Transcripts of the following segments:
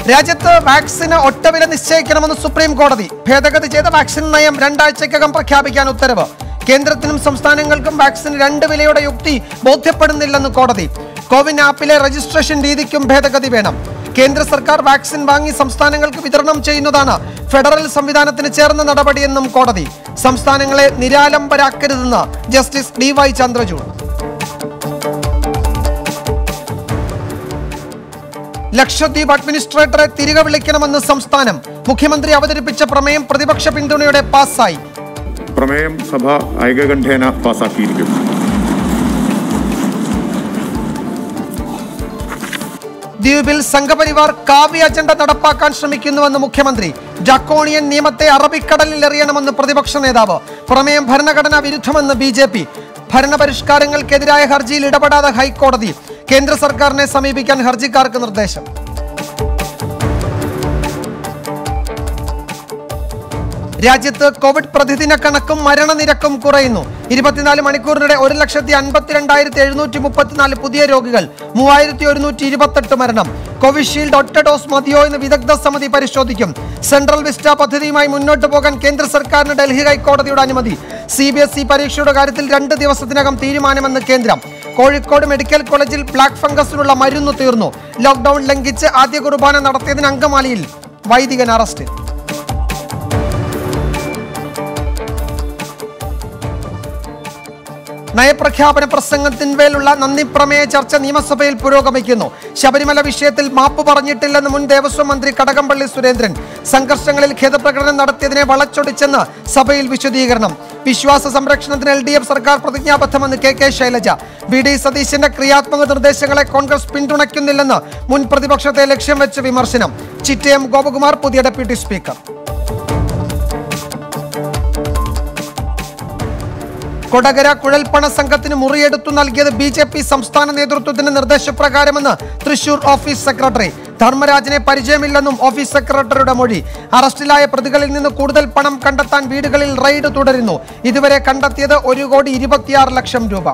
രാജ്യത്ത് വാക്സിന് ഒറ്റവില നിശ്ചയിക്കണമെന്ന് സുപ്രീം കോടതി ഭേദഗതി ചെയ്ത വാക്സിൻ നയം രണ്ടാഴ്ചക്കകം പ്രഖ്യാപിക്കാൻ ഉത്തരവ് കേന്ദ്രത്തിനും സംസ്ഥാനങ്ങൾക്കും വാക്സിൻ രണ്ട് വിലയുടെ യുക്തി ബോധ്യപ്പെടുന്നില്ലെന്ന് കോടതി കോവിൻ ആപ്പിലെ രജിസ്ട്രേഷൻ രീതിക്കും ഭേദഗതി വേണം കേന്ദ്ര സർക്കാർ വാക്സിൻ വാങ്ങി സംസ്ഥാനങ്ങൾക്ക് വിതരണം ചെയ്യുന്നതാണ് ഫെഡറൽ സംവിധാനത്തിന് ചേർന്ന നടപടിയെന്നും കോടതി സംസ്ഥാനങ്ങളെ നിരാലംബരാക്കരുതെന്ന് justice D Y Chandrachud Lakshadweep അഡ്മിനിസ്ട്രേറ്ററെ തിരികെ വിളിക്കണമെന്ന് സംസ്ഥാനം മുഖ്യമന്ത്രി അവതരിപ്പിച്ച പ്രമേയം പ്രതിപക്ഷ പിന്തുണയോടെ പാസ്സായി പ്രമേയം സഭ ഐകകണ്ഠേന പാസാക്കിയിരിക്കുന്നു ദ്വീപിൽ സംഘപരിവാർ കാവ്യ അജണ്ട നടപ്പാക്കാൻ ശ്രമിക്കുന്നുവെന്ന് മുഖ്യമന്ത്രി ഡക്കോണിയൻ നിയമത്തെ അറബിക്കടലിൽ എറിയണമെന്ന് പ്രതിപക്ഷ നേതാവ് പ്രമേയം ഭരണഘടനാ വിരുദ്ധമെന്ന് ബി ജെ പി ഭരണപരിഷ്കാരങ്ങൾക്കെതിരായ ഹർജിയിൽ ഇടപെടാതെ ഹൈക്കോടതി കേന്ദ്ര സർക്കാരിനെ സമീപിക്കാൻ ഹർജിക്കാർക്ക് നിർദ്ദേശം രാജ്യത്ത് കോവിഡ് പ്രതിദിന കണക്കും മരണനിരക്കും കുറയുന്നു ഇരുപത്തിനാല് മണിക്കൂറിനിടെ ഒരു ലക്ഷത്തി അൻപത്തിരണ്ടായിരത്തി എഴുന്നൂറ്റി മുപ്പത്തിനാല് പുതിയ രോഗികൾ മൂവായിരത്തി ഒരുന്നൂറ്റി ഇരുപത്തെട്ട് മരണം കോവിഷീൽഡ് ഒറ്റ ഡോസ് മതിയോ എന്ന് വിദഗ്ധ സമിതി പരിശോധിക്കും സെൻട്രൽ വിസ്റ്റ പദ്ധതിയുമായി മുന്നോട്ട് പോകാൻ കേന്ദ്ര സർക്കാരിന് ഡൽഹി ഹൈക്കോടതിയുടെ അനുമതി സി ബി എസ് ഇ പരീക്ഷയുടെ കാര്യത്തിൽ രണ്ട് ദിവസത്തിനകം തീരുമാനമെന്ന് കേന്ദ്രം കോഴിക്കോട് മെഡിക്കൽ കോളേജിൽ ബ്ലാക്ക് ഫംഗസിനുള്ള മരുന്ന് തീർന്നു ലോക്ഡൌൺ ലംഘിച്ച് ആദ്യ കുർബാന നടത്തിയതിന് അങ്കമാലിയിൽ വൈദികൻ അറസ്റ്റ് നയപ്രഖ്യാപന പ്രസംഗത്തിന്മേലുള്ള നന്ദി പ്രമേയ ചർച്ച നിയമസഭയിൽ പുരോഗമിക്കുന്നു ശബരിമല വിഷയത്തിൽ മാപ്പ് പറഞ്ഞിട്ടില്ലെന്ന് മുൻ ദേവസ്വം മന്ത്രി കടകംപള്ളി സുരേന്ദ്രൻ സംഘർഷങ്ങളിൽ ഖേദപ്രകടനം നടത്തിയതിനെ വളച്ചൊടിച്ചെന്ന് സഭയിൽ വിശദീകരണം വിശ്വാസ സംരക്ഷണത്തിന് എൽ ഡി എഫ് സർക്കാർ പ്രതിജ്ഞാബദ്ധമെന്ന് K K Shailaja V D സതീശന്റെ ക്രിയാത്മക നിർദ്ദേശങ്ങളെ കോൺഗ്രസ് പിന്തുണയ്ക്കുന്നില്ലെന്ന് മുൻ പ്രതിപക്ഷത്തെ ലക്ഷ്യം വെച്ച് വിമർശനം ചിറ്റയം ഗോപകുമാർ പുതിയ ഡെപ്യൂട്ടി സ്പീക്കർ കൊടകര കുഴൽപ്പണ സംഘത്തിന് മുറിയെടുത്തു നൽകിയത് ബി ജെ പി സംസ്ഥാന നേതൃത്വത്തിന്റെ നിർദ്ദേശപ്രകാരമെന്ന് തൃശൂർ ഓഫീസ് സെക്രട്ടറി ധർമ്മരാജനെ പരിചയമില്ലെന്നും ഓഫീസ് സെക്രട്ടറിയുടെ മൊഴി അറസ്റ്റിലായ പ്രതികളിൽ നിന്ന് കൂടുതൽ പണം കണ്ടെത്താൻ വീടുകളിൽ റെയ്ഡ് തുടരുന്നു ഇതുവരെ കണ്ടെത്തിയത് ഒരു കോടി ഇരുപത്തിയാറ് ലക്ഷം രൂപ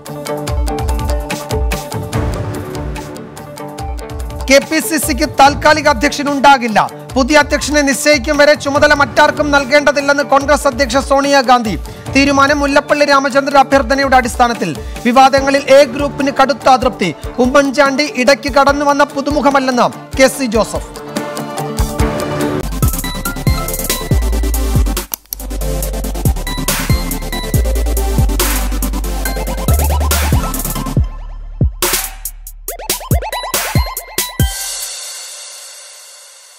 കെ പി സി സിക്ക് താൽക്കാലിക അധ്യക്ഷൻ ഉണ്ടാകില്ല പുതിയ അധ്യക്ഷനെ നിശ്ചയിക്കും വരെ ചുമതല മറ്റാർക്കും നൽകേണ്ടതില്ലെന്ന് കോൺഗ്രസ് അധ്യക്ഷ സോണിയാഗാന്ധി തീരുമാനം മുല്ലപ്പള്ളി രാമചന്ദ്രൻ അഭ്യർത്ഥനയുടെ അടിസ്ഥാനത്തിൽ വിവാദങ്ങളിൽ എ ഗ്രൂപ്പിന് കടുത്ത അതൃപ്തി ഉമ്മൻചാണ്ടി ഇടയ്ക്ക് കടന്നു വന്ന പുതുമുഖമല്ലെന്ന് കെ സി ജോസഫ്